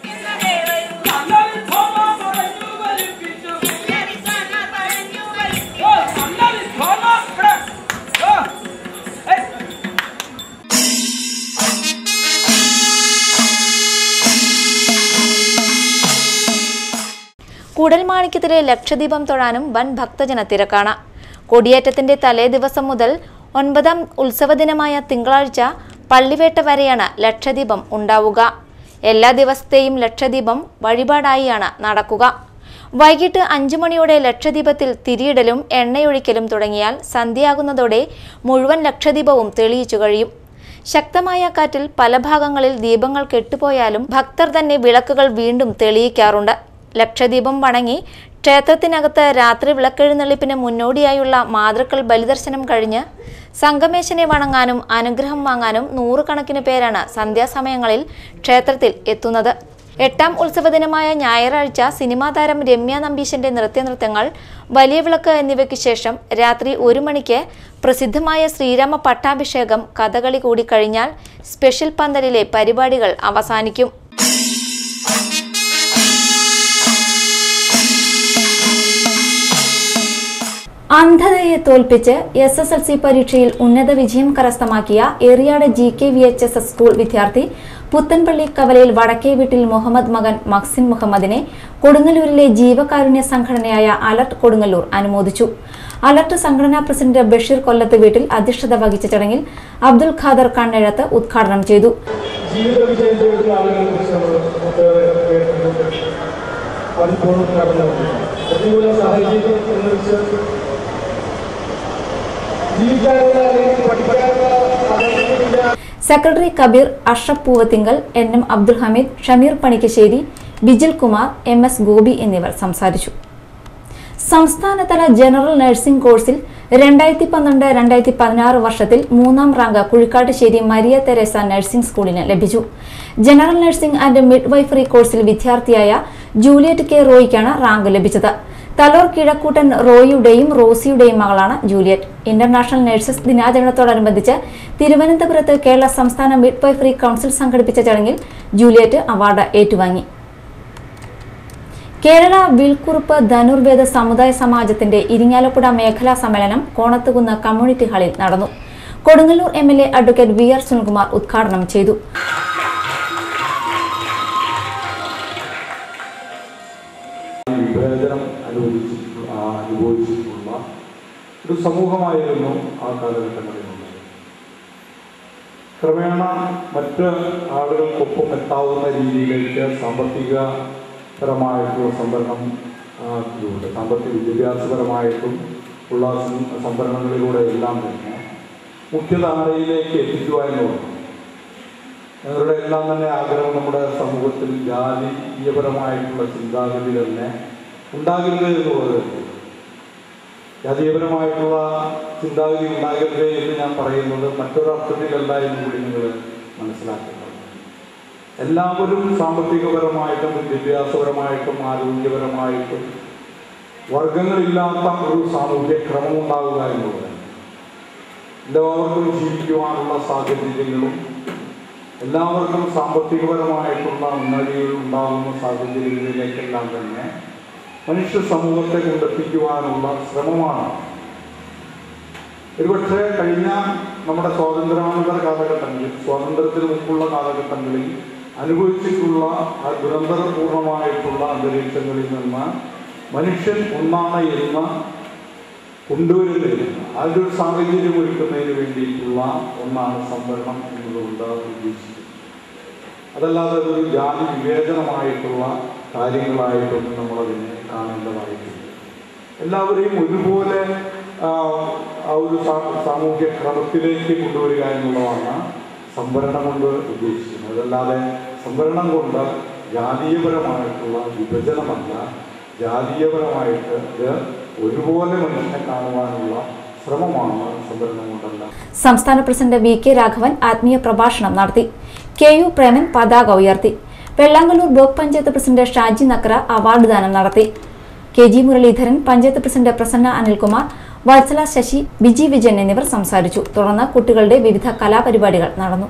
കൂടൽമാണിക്യത്തിലെ ലക്ഷദീപം തൊഴാനും വൻ ഭക്തജന തിരക്കാണ് കൊടിയേറ്റത്തിന്റെ തലേ ദിവസം മുതൽ ഒൻപതാം ഉത്സവ ദിനമായ തിങ്കളാഴ്ച പള്ളിവേട്ട വരെയാണ് ലക്ഷദീപം ഉണ്ടാവുക എല്ലാ ദിവസത്തെയും ലക്ഷദീപം വഴിപാടായിയാണ് നടക്കുക വൈകിട്ട് അഞ്ചു മണിയോടെ ലക്ഷദീപത്തിൽ തിരിയിടലും എണ്ണയൊഴിക്കലും തുടങ്ങിയാൽ സന്ധ്യയാകുന്നതോടെ മുഴുവൻ ലക്ഷദീപവും തെളിയിച്ചു കഴിയും ശക്തമായ കാറ്റിൽ പല ഭാഗങ്ങളിൽ ദീപങ്ങൾ കെട്ടുപോയാലും ഭക്തർ തന്നെ വിളക്കുകൾ വീണ്ടും തെളിയിക്കാറുണ്ട് ലക്ഷദീപം വണങ്ങി ക്ഷേത്രത്തിനകത്ത് രാത്രി വിളക്കെഴുന്നള്ളിപ്പിന് മുന്നോടിയായുള്ള മാതൃക്കൾ ബലിദർശനം കഴിഞ്ഞ് സംഗമേശനെ വണങ്ങാനും അനുഗ്രഹം വാങ്ങാനും നൂറുകണക്കിന് പേരാണ് സന്ധ്യാസമയങ്ങളിൽ ക്ഷേത്രത്തിൽ എത്തുന്നത് എട്ടാം ഉത്സവ ദിനമായ ഞായറാഴ്ച സിനിമാ താരം രമ്യ നമ്പീശന്റെ നൃത്യനൃത്യങ്ങൾ വലിയ വിളക്ക് എന്നിവയ്ക്ക് ശേഷം രാത്രി ഒരു മണിക്ക് പ്രസിദ്ധമായ ശ്രീരാമ പട്ടാഭിഷേകം കഥകളി കൂടി കഴിഞ്ഞാൽ സ്പെഷ്യൽ പന്തലിലെ പരിപാടികൾ അവസാനിക്കും അന്ധതയെ തോൽപ്പിച്ച് എസ് എസ് എൽ സി പരീക്ഷയിൽ ഉന്നത വിജയം കരസ്ഥമാക്കിയ Eriyad G K V H S S school വിദ്യാർത്ഥി പുത്തൻപള്ളി കവലയിൽ വടക്കേ വീട്ടിൽ മുഹമ്മദ് മകൻ മക്സിൻ മുഹമ്മദിനെ കൊടുങ്ങല്ലൂരിലെ ജീവകാരുണ്യ സംഘടനയായ അലർട്ട് കൊടുങ്ങല്ലൂർ അനുമോദിച്ചു അലർട്ട് സംഘടനാ പ്രസിഡന്റ് ബഷീർ കൊല്ലത്ത് വീട്ടിൽ അധ്യക്ഷത വഹിച്ച ചടങ്ങിൽ അബ്ദുൽ ഖാദർ കണ്ണെഴുത്ത് ഉദ്ഘാടനം ചെയ്തു ജീവിത വിജയം ചെയ്യുന്ന ആളുകളെ കുറിച്ച് നമ്മൾ ഒട്ടേറെ കേട്ടിട്ടുണ്ട് അതിപ്പോഴും നടന്നുകൊണ്ടിരിക്കുന്നു പ്രതികൂല സാഹചര്യം എന്ന് വെച്ചാൽ ജീവിക്കാനുള്ള അല്ലെങ്കിൽ പഠിക്കാനുള്ള സാഹചര്യമില്ല secretary Kabeer Ashraf Poovathinkal N M Abdul Hameed Shameer Panikkassery Bijil Kumar M S Gopi എന്നിവർ സംസാരിച്ചു സംസ്ഥാനതല ജനറൽ നഴ്സിംഗ് കോഴ്സിൽ രണ്ടായിരത്തി പന്ത്രണ്ട് രണ്ടായിരത്തി പതിനാറ് വർഷത്തിൽ മൂന്നാം rank Kuzhikkattussery Maria Teresa nursing സ്കൂളിന് ലഭിച്ചു ജനറൽ നഴ്സിംഗ് ആൻഡ് മിഡ്വൈഫറി കോഴ്സിൽ വിദ്യാർത്ഥിയായ ജൂലിയറ്റ് കെ റോയിക്കാണ് റാങ്ക് ലഭിച്ചത് തലോർ കിഴക്കൂട്ടൻ റോയിയുടെയും റോസിയുടെയും മകളാണ് ജൂലിയറ്റ് ഇന്റർനാഷണൽ നഴ്സസ് ദിനാചരണത്തോടനുബന്ധിച്ച് തിരുവനന്തപുരത്ത് കേരള സംസ്ഥാന മിഡ്വൈഫറി കൗൺസിൽ സംഘടിപ്പിച്ച ചടങ്ങിൽ ജൂലിയറ്റ് അവാർഡ് ഏറ്റുവാങ്ങി കേരള വിൽക്കുറുപ്പ് ധനുർവേദ സമുദായ സമാജത്തിന്റെ ഇരിങ്ങാലക്കുട മേഖലാ സമ്മേളനം കോണത്തുകുന്ന് കമ്മ്യൂണിറ്റി ഹാളിൽ നടന്നു Kodungallur M L A advocate V R Sunilkumar ഉദ്ഘാടനം ചെയ്തു വിഭജനം അനുവദിച്ചിട്ടുള്ള ആ, അനുഭവിച്ചിട്ടുള്ള ഒരു സമൂഹമായിരുന്നു ആ കാലഘട്ടങ്ങളിലുള്ളത് ക്രമേണ മറ്റ് ആളുകൾക്കൊപ്പം എത്താവുന്ന രീതിയിലേക്ക് സാമ്പത്തികപരമായിട്ടുള്ള സംവരണം ആ, ഇതിലൂടെ സാമ്പത്തിക വിദ്യാഭ്യാസപരമായിട്ടും ഉള്ള സം- സംവരണങ്ങളിലൂടെ എല്ലാം തന്നെ മുഖ്യധാരയിലേക്ക് എത്തിക്കുക എന്നുള്ളത് ഞങ്ങളുടെ എല്ലാം തന്നെ ആഗ്രഹം നമ്മുടെ സമൂഹത്തിൽ ജാതീയപരമായിട്ടുള്ള ചിന്താഗതി തന്നെ ഉണ്ടാകരുത് എന്നുള്ളത് തന്നെ. ജാതീയപരമായിട്ടുള്ള ചിന്താഗതി ഉണ്ടാകരുത് എന്ന് ഞാൻ പറയുന്നത് മറ്റൊരർത്ഥത്തിലല്ല എന്ന് കൂടി നിങ്ങൾ മനസ്സിലാക്കുന്നത് എല്ലാവരും സാമ്പത്തികപരമായിട്ടും വിദ്യാഭ്യാസപരമായിട്ടും ആരോഗ്യപരമായിട്ടും വർഗങ്ങളില്ലാത്ത ഒരു സാമൂഹ്യ ക്രമം ഉണ്ടാവുക എന്നുള്ളത് എല്ലാവർക്കും ജീവിക്കുവാനുള്ള സാഹചര്യങ്ങളും എല്ലാവർക്കും സാമ്പത്തികപരമായിട്ടുള്ള ഉന്നതികൾ ഉണ്ടാകുന്ന സാഹചര്യങ്ങളിലേക്കെല്ലാം തന്നെ മനുഷ്യ സമൂഹത്തെ കൊണ്ടെത്തിക്കുവാനുള്ള ശ്രമമാണ് ഒരുപക്ഷെ കഴിഞ്ഞ നമ്മുടെ സ്വാതന്ത്ര്യാനന്തര കാലഘട്ടങ്ങളിൽ സ്വാതന്ത്ര്യത്തിന് മുമ്പുള്ള കാലഘട്ടങ്ങളിൽ അനുഭവിച്ചിട്ടുള്ള ആ ദുരന്തപൂർണമായിട്ടുള്ള അന്തരീക്ഷങ്ങളിൽ നിന്ന് മനുഷ്യൻ ഒന്നാണ് എന്ന് കൊണ്ടുവരുന്നതിന് അതിൻ്റെ ഒരു സാഹചര്യം ഒരുക്കുന്നതിന് വേണ്ടിയിട്ടുള്ള ഒന്നാണ് സംവരണം എന്നതുകൊണ്ട് ഉദ്ദേശിക്കുന്നത് അതല്ലാതെ അതൊരു ജാതി വിവേചനമായിട്ടുള്ള കാര്യങ്ങളായിട്ടൊന്നും നമ്മളതിനെ കാണേണ്ടതായിട്ടില്ല എല്ലാവരെയും ഒരുപോലെ ആ, ആ ഒരു സാ- സാമൂഹ്യ ക്രമത്തിലേക്ക് കൊണ്ടുവരിക എന്നുള്ളതാണ് സംവരണം കൊണ്ട് ഉദ്ദേശിക്കുന്നത് അതല്ലാതെ സംവരണം കൊണ്ട് ജാതീയപരമായിട്ടുള്ള വിഭജനമല്ല ജാതീയപരമായിട്ട് ഇത് ഒരുപോലെ മനുഷ്യനെ കാണുവാനുള്ള ശ്രമമാണ് സംവരണം കൊണ്ടല്ല സംസ്ഥാന പ്രസിഡന്റ് വി കെ രാഘവൻ ആത്മീയ പ്രഭാഷണം നടത്തി കെ യു പ്രേമൻ പതാക ഉയർത്തി Vellangallur block panchayat president Shaji Nakra award ദാനം നടത്തി K G Muraleedharan panchayat president Prasanna Anilkumar Vatsala Sasi Biji Vijayan എന്നിവർ സംസാരിച്ചു തുടർന്ന് കുട്ടികളുടെ വിവിധ കലാപരിപാടികൾ നടന്നു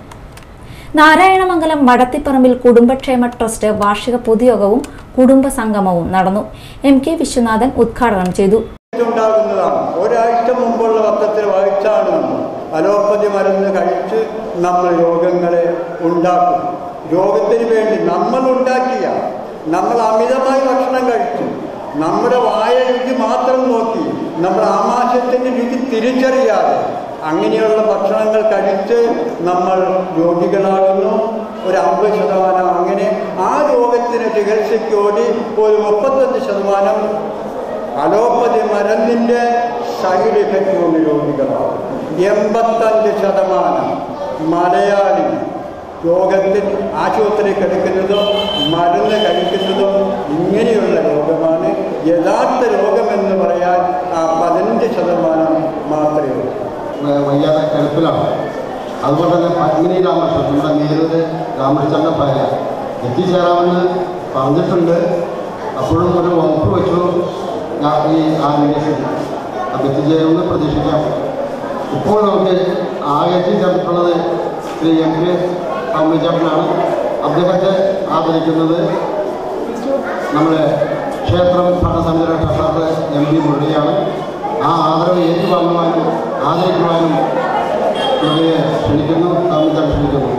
നാരായണമംഗലം മടത്തിപ്പറമ്പിൽ കുടുംബക്ഷേമ ട്രസ്റ്റ് വാർഷിക പൊതുയോഗവും കുടുംബ സംഗമവും നടന്നു എം കെ വിശ്വനാഥൻ ഉദ്ഘാടനം ചെയ്തു ഉണ്ടാകുന്നതാണ് ഒരാഴ്ച മുമ്പുള്ള പത്രത്തിൽ വായിച്ചാണ് നമ്മൾ അലോപ്പതി മരുന്ന് കഴിച്ച് നമ്മൾ രോഗങ്ങളെ ഉണ്ടാക്കും രോഗത്തിന് വേണ്ടി നമ്മൾ ഉണ്ടാക്കിയ നമ്മൾ അമിതമായി ഭക്ഷണം കഴിച്ചു നമ്മുടെ വായ രുചി മാത്രം നോക്കി നമ്മുടെ ആമാശത്തിൻ്റെ രുചി തിരിച്ചറിയാതെ അങ്ങനെയുള്ള ഭക്ഷണങ്ങൾ കഴിച്ച് നമ്മൾ രോഗികളാകുന്നു ഒരു അമ്പത് ശതമാനം അങ്ങനെ ആ രോഗത്തിന് ചികിത്സയ്ക്ക് വേണ്ടി ഒരു മുപ്പത്തഞ്ച് ശതമാനം അലോപ്പതി മരുന്നിൻ്റെ സൈഡ് ഇഫക്റ്റ് കൊണ്ട് രോഗികളാണ് എൺപത്തഞ്ച് ശതമാനം മലയാളി രോഗത്തിൽ ആശുപത്രി കിടക്കുന്നതും മരുന്ന് കഴിക്കുന്നതും ഇങ്ങനെയുള്ള രോഗമാണ് യഥാർത്ഥ രോഗമെന്ന് പറയാൻ ആ പതിനഞ്ച് ശതമാനം മാത്രമേ ഉള്ളൂ വയ്യാതെ കിടപ്പിലാണ് അതുകൊണ്ട് തന്നെ പത്മിനി രാമകൃഷ്ണൻ നമ്മുടെ നേരൂര് രാമകൃഷ്ണൻ്റെ ഭാര്യ എത്തിച്ചേരാമെന്ന് പറഞ്ഞിട്ടുണ്ട് അപ്പോഴും ഒരു വകുപ്പ് വെച്ചു ഞാൻ ഈ ആനിമേഷൻ അത് എത്തിച്ചേരുമെന്ന് പ്രതീക്ഷിക്കാം ഇപ്പോൾ നമുക്ക് ആകെ എത്തിച്ചേർന്നിട്ടുള്ളത് ശ്രീ എം കെ അമ്മചേട്ടനാണ് അദ്ദേഹത്തെ ആദരിക്കുന്നത് നമ്മുടെ ക്ഷേത്രം ഭരണസമിതിയുടെ ട്രഷറർ എം പി മുരളിയാണ് ആ ആദരവ് ഏറ്റുവാങ്ങുവാനും ആദരിക്കുവാനും ഇവരെ ക്ഷണിക്കുന്നു താമസം ക്ഷണിക്കുന്നു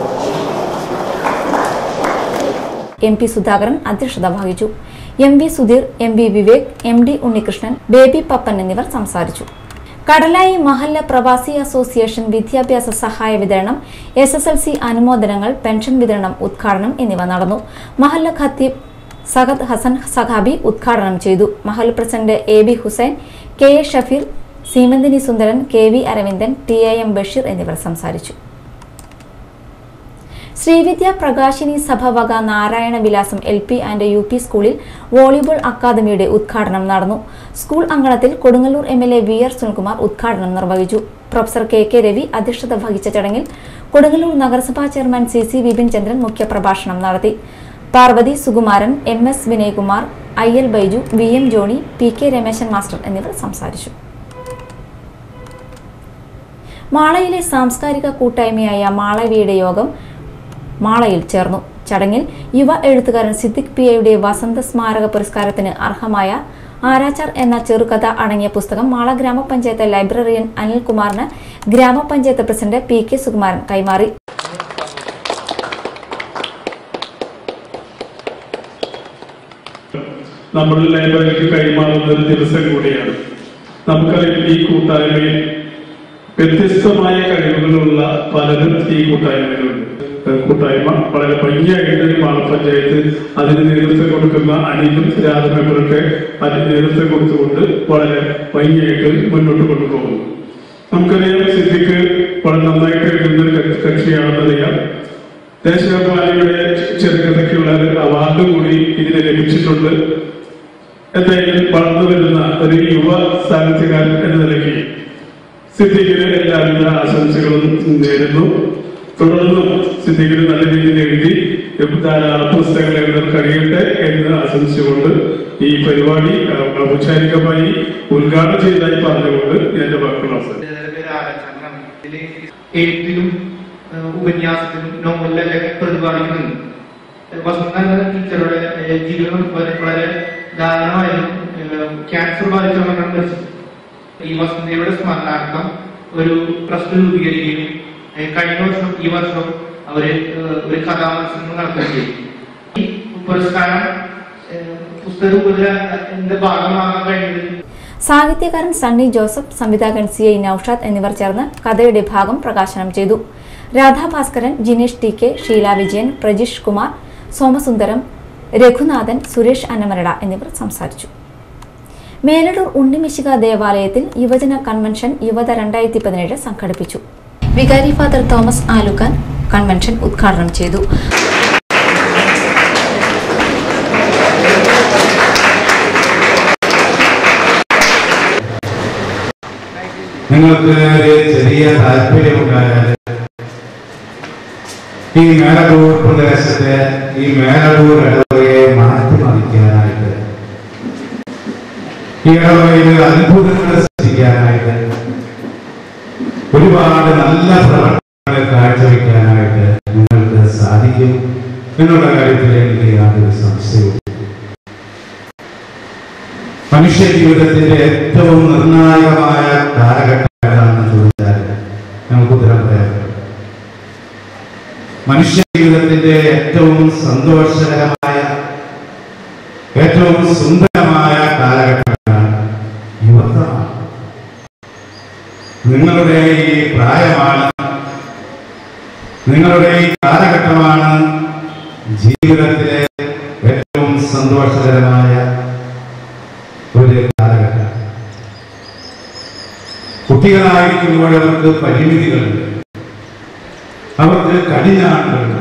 എം പി സുധാകരൻ അധ്യക്ഷത വഹിച്ചു M V Sudheer M V Vivek M D Unnikrishnan Baby Pappan എന്നിവർ സംസാരിച്ചു കടലായി മഹല്ല പ്രവാസി അസോസിയേഷൻ വിദ്യാഭ്യാസ സഹായ വിതരണം എസ് എസ് എൽ സി അനുമോദനങ്ങൾ പെൻഷൻ വിതരണം ഉദ്ഘാടനം എന്നിവ നടന്നു മഹല്ല ഖത്തീബ് സഹദ് ഹസൻ സഖാബി ഉദ്ഘാടനം ചെയ്തു Mahal president A B Hussain K A Shafeer Seemanthini Sundaran K V Aravindan T A M Basheer എന്നിവർ സംസാരിച്ചു ശ്രീവിദ്യ പ്രകാശിനി സഭ വക Narayana Vilasam L P and U P സ്കൂളിൽ വോളിബോൾ അക്കാദമിയുടെ ഉദ്ഘാടനം നടന്നു സ്കൂൾ അങ്കണത്തിൽ Kodungallur M L A V R Sunilkumar ഉദ്ഘാടനം നിർവഹിച്ചു പ്രൊഫസർ കെ കെ രവി അധ്യക്ഷത വഹിച്ച ചടങ്ങിൽ കൊടുങ്ങല്ലൂർ നഗരസഭാ chairman C C Vipin Chandran മുഖ്യപ്രഭാഷണം നടത്തി Parvathy Sukumaran M S Vinaykumar I L Baiju V M Johnny P K Rameshan master എന്നിവർ സംസാരിച്ചു മാളയിലെ സാംസ്കാരിക കൂട്ടായ്മയായ മാളവിയുടെ യോഗം മാളയിൽ ചേർന്നു ചടങ്ങിൽ യുവ എഴുത്തുകാരൻ സിദ്ദിഖ് പി എയുടെ വസന്ത സ്മാരക പുരസ്കാരത്തിന് അർഹമായ ആരാച്ചാർ എന്ന ചെറുകഥ അടങ്ങിയ പുസ്തകം മാള ഗ്രാമപഞ്ചായത്ത് ലൈബ്രറിയൻ അനിൽകുമാറിന് ഗ്രാമപഞ്ചായത്ത് പ്രസിഡന്റ് പി കെ സുകുമാരൻ കൈമാറി നമ്മൾ ലൈബ്രറിക്ക് കൈമാറുന്ന ഒരു ദിവസം കൂടിയാണ് നമുക്കറിയാം ഈ കൂട്ടായ്മയിൽ വ്യത്യസ്തമായ കഴിവുകളുള്ള പലരും ഈ കൂട്ടായ്മയിലുണ്ട് ഏഹ് കൂട്ടായ്മ വളരെ ഭംഗിയായിട്ട് മാളപ്പഞ്ചായത്ത് അതിന് നേതൃത്വം കൊടുക്കുന്ന അനിലും രാധമെമ്പറൊക്കെ അതിന് നേതൃത്വം കൊടുത്തുകൊണ്ട് വളരെ ഭംഗിയായിട്ട് മുന്നോട്ട് കൊണ്ടുപോകുന്നു നമുക്കറിയാം സിദ്ദിഖ് വളരെ നന്നായിട്ട് എഴുതുന്ന ഒരു കക്ഷി- കക്ഷിയാണെന്നറിയാം ദേശീയപാലയുടെ ചെറുകഥയ്ക്കുള്ള ഒരു അവാർഡ് കൂടി ഇതിന് ലഭിച്ചിട്ടുണ്ട് എന്തായാലും വളർന്നു വരുന്ന ഒരു യുവ സാഹിത്യകാരൻ എന്ന നിലയ്ക്ക് സിദ്ദിഖിന് എല്ലാവിധ ആശംസകളും നേരുന്നു തുടർന്നും സിദ്ദിഖിന് നല്ല രീതിയിൽ എഴുതി ധാരാളം പുസ്തകങ്ങൾ എഴുതാൻ കഴിയട്ടെ എന്ന് ആശംസിച്ചുകൊണ്ട് ഈ പരിപാടി അഹ്, ഔപചാരികമായി ഉദ്ഘാടനം ചെയ്തതായി പറഞ്ഞുകൊണ്ട് എന്റെ വാക്കുകൾ അവസാനിക്കും എഴുത്തിലും ഏഹ് ഉപന്യാസത്തിലും നോവലിലൊക്കെ പ്രതിപാദിക്കുന്നുണ്ട് വസന്ത എന്ന ടീച്ചറുടെ ഏഹ് ജീവിതം വളരെ വളരെ ദാരുണമായിരുന്നു ഏഹ് ക്യാൻസർ ബാധിച്ചവരാണ് മരിച്ചത് ഈ വസന്തയുടെ സ്മരണാർത്ഥം ഒരു ട്രസ്റ്റ് രൂപീകരിക്കുകയും ഏഹ് കഴിഞ്ഞ വർഷം ഈ വർഷം അവര് ഏഹ് ഒരു കഥാമത്സരം നടത്തുകയും ചെയ്തു ഈ പുരസ്കാരം ഏഹ് പുസ്തക രൂപത്തിന്റെ ഭാഗമാകാൻ കഴിഞ്ഞത് സാഹിത്യകാരൻ സണ്ണി ജോസഫ് സംവിധായകൻ സി ഐ നൌഷാദ് എന്നിവർ ചേർന്ന് കഥയുടെ ഭാഗം പ്രകാശനം ചെയ്തു രാധാഭാസ്കരൻ ജിനേഷ് ടി കെ ഷീല വിജയൻ പ്രജിഷ് കുമാർ സോമസുന്ദരം രഘുനാഥൻ സുരേഷ് അന്നമരട എന്നിവർ സംസാരിച്ചു മേലടൂർ ഉണ്ണിമിശിക ദേവാലയത്തിൽ യുവജന കൺവെൻഷൻ യുവത രണ്ടായിരത്തി പതിനേഴ് സംഘടിപ്പിച്ചു വികാരി ഫാദർ തോമസ് ആലുക്കാൻ കൺവെൻഷൻ ഉദ്ഘാടനം ചെയ്തു നിങ്ങൾക്ക് ഒരു ചെറിയ താല്പര്യമുണ്ടായാൽ ഈ മേലടൂർ പ്രദേശത്തെ ഈ മേലടൂർ ഇടവകയെ മാറ്റി മറിക്കാനായിട്ട് ഈ ഇടവകയിൽ അത്ഭുതങ്ങൾ സൃഷ്ടിക്കാനായിട്ട് ഒരുപാട് നല്ല പ്രവർത്തനങ്ങൾ കാഴ്ചവെക്കാനായിട്ട് നിങ്ങൾക്ക് സാധിക്കും എന്നുള്ള കാര്യത്തിൽ എനിക്ക് യാതൊരു സംശയവും മനുഷ്യ ജീവിതത്തിന്റെ ഏറ്റവും നിർണായകമായ കാലഘട്ടം ഏതാണെന്ന് ചോദിച്ചാൽ നമുക്ക് ഉത്തരം പറയാം മനുഷ്യ ജീവിതത്തിന്റെ ഏറ്റവും സന്തോഷകരമായ ഏറ്റവും സുന്ദരമായ കാലഘട്ടമാണ് യുവത്വമാണ് നിങ്ങളുടെ ഈ പ്രായമാണ് നിങ്ങളുടെ ഈ കാലഘട്ടമാണ് ജീവിതത്തിലെ ഏറ്റവും സന്തോഷകരമായ ഒരു കാലഘട്ടം കുട്ടികളായിരിക്കുമ്പോൾ അവർക്ക് പരിമിതികളുണ്ട് അവർക്ക് കടിഞ്ഞാണുകളുണ്ട്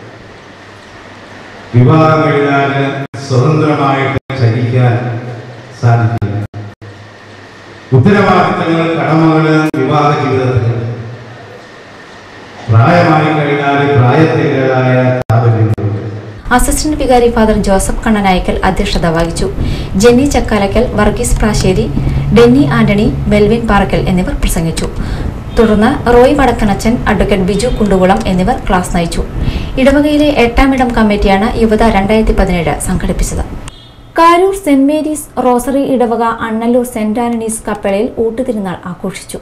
വിവാഹം കഴിഞ്ഞാൽ സ്വതന്ത്രമായിട്ട് ചരിക്കാൻ സാധിക്കില്ല ഉത്തരവാദിത്തങ്ങൾ കടമകള് വിവാഹ ജീവിതത്തിൽ പ്രായമായി കഴിഞ്ഞാൽ പ്രായത്തിൻ്റെതായ താപര്യങ്ങളുണ്ട് അസിസ്റ്റന്റ് വികാരി ഫാദർ ജോസഫ് കണ്ണനായ്ക്കൽ അധ്യക്ഷത വഹിച്ചു Jenny Chakkalakkal Varghese Prasseri Denny Antony Melvin Parackal എന്നിവർ പ്രസംഗിച്ചു തുടർന്ന് റോയ് വടക്കനച്ചൻ അഡ്വക്കേറ്റ് ബിജു കുണ്ടുകുളം എന്നിവർ ക്ലാസ് നയിച്ചു ഇടവകയിലെ എട്ടാം ഇടം കമ്മിറ്റിയാണ് യുവത രണ്ടായിരത്തി പതിനേഴ് സംഘടിപ്പിച്ചത് കാരൂർ സെന്റ് മേരീസ് റോസറി ഇടവക അണ്ണല്ലൂർ സെന്റ് ആന്റണീസ് കപ്പേളയിൽ ഊട്ടുതിരുന്നാൾ ആഘോഷിച്ചു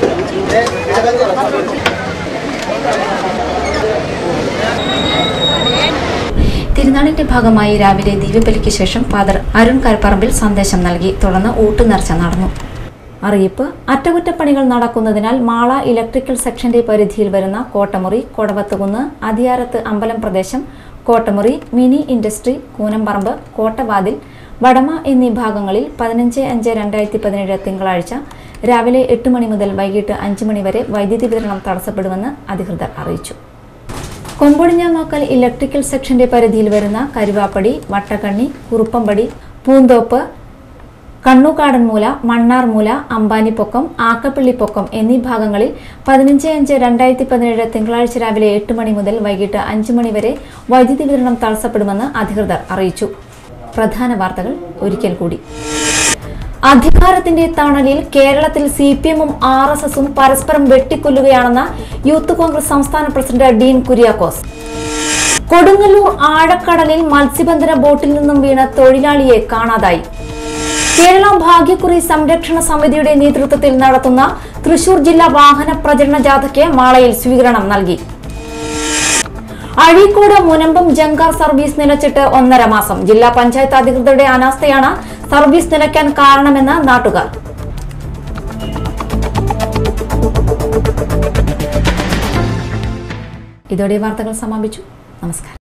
തിരുനാളിന്റെ ഭാഗമായി രാവിലെ ദിവ്യബലിക്ക് ശേഷം ഫാദർ അരുൺ കരപ്പറമ്പിൽ സന്ദേശം നൽകി തുടർന്ന് ഊട്ടുനേർച്ച നടന്നു അറിയിപ്പ് അറ്റകുറ്റപ്പണികൾ നടക്കുന്നതിനാൽ മാള ഇലക്ട്രിക്കൽ സെക്ഷന്റെ പരിധിയിൽ വരുന്ന കോട്ടമുറി കൊടവത്തുകുന്ന് അതിയാരത്ത് അമ്പലം പ്രദേശം കോട്ടമുറി മിനി ഇൻഡസ്ട്രി കൂനമ്പറമ്പ് കോട്ടവാതിൽ വടമ എന്നീ ഭാഗങ്ങളിൽ പതിനഞ്ച് അഞ്ച് രണ്ടായിരത്തി പതിനേഴ് തിങ്കളാഴ്ച രാവിലെ എട്ട് മണി മുതൽ വൈകിട്ട് അഞ്ച് മണി വരെ വൈദ്യുതി വിതരണം തടസ്സപ്പെടുമെന്ന് അധികൃതർ അറിയിച്ചു കൊമ്പൊടിഞ്ഞാമാക്കൽ ഇലക്ട്രിക്കൽ സെക്ഷന്റെ പരിധിയിൽ വരുന്ന കരുവാപ്പടി വട്ടക്കണ്ണി കുറുപ്പമ്പടി പൂന്തോപ്പ് കണ്ണൂക്കാടൻമൂല മണ്ണാർമൂല അമ്പാനിപ്പൊക്കം ആക്കപ്പള്ളിപ്പൊക്കം എന്നീ ഭാഗങ്ങളിൽ പതിനഞ്ച് അഞ്ച് രണ്ടായിരത്തി പതിനേഴ് തിങ്കളാഴ്ച രാവിലെ എട്ട് മണി മുതൽ വൈകിട്ട് അഞ്ച് മണി വരെ വൈദ്യുതി വിതരണം തടസ്സപ്പെടുമെന്ന് അധികൃതർ അറിയിച്ചു പ്രധാന വാർത്തകൾ ഒരിക്കൽ കൂടി അധികാരത്തിന്റെ തണലിൽ കേരളത്തിൽ സി പി എമ്മും ആർ എസ് എസും പരസ്പരം വെട്ടിക്കൊല്ലുകയാണെന്ന് യൂത്ത് കോൺഗ്രസ് സംസ്ഥാന പ്രസിഡന്റ് ഡീൻ കുര്യാക്കോസ് കൊടുങ്ങല്ലൂർ ആഴക്കടലിൽ മത്സ്യബന്ധന ബോട്ടിൽ നിന്നും വീണ തൊഴിലാളിയെ കാണാതായി കേരള ഭാഗ്യക്കുറി സംരക്ഷണ സമിതിയുടെ നേതൃത്വത്തിൽ നടത്തുന്ന തൃശൂർ ജില്ലാ വാഹന പ്രചരണ ജാഥയ്ക്ക് മാളയിൽ സ്വീകരണം നൽകി അഴീക്കോട് മുനമ്പം ജങ്കാർ സർവീസ് നിലച്ചിട്ട് ഒന്നര മാസം ജില്ലാ പഞ്ചായത്ത് അധികൃതരുടെ അനാസ്ഥയാണ് സർവീസ് നിലയ്ക്കാൻ കാരണമെന്ന് നാട്ടുകാർ ഇതോടെ വാർത്തകൾ സമാപിച്ചു നമസ്കാരം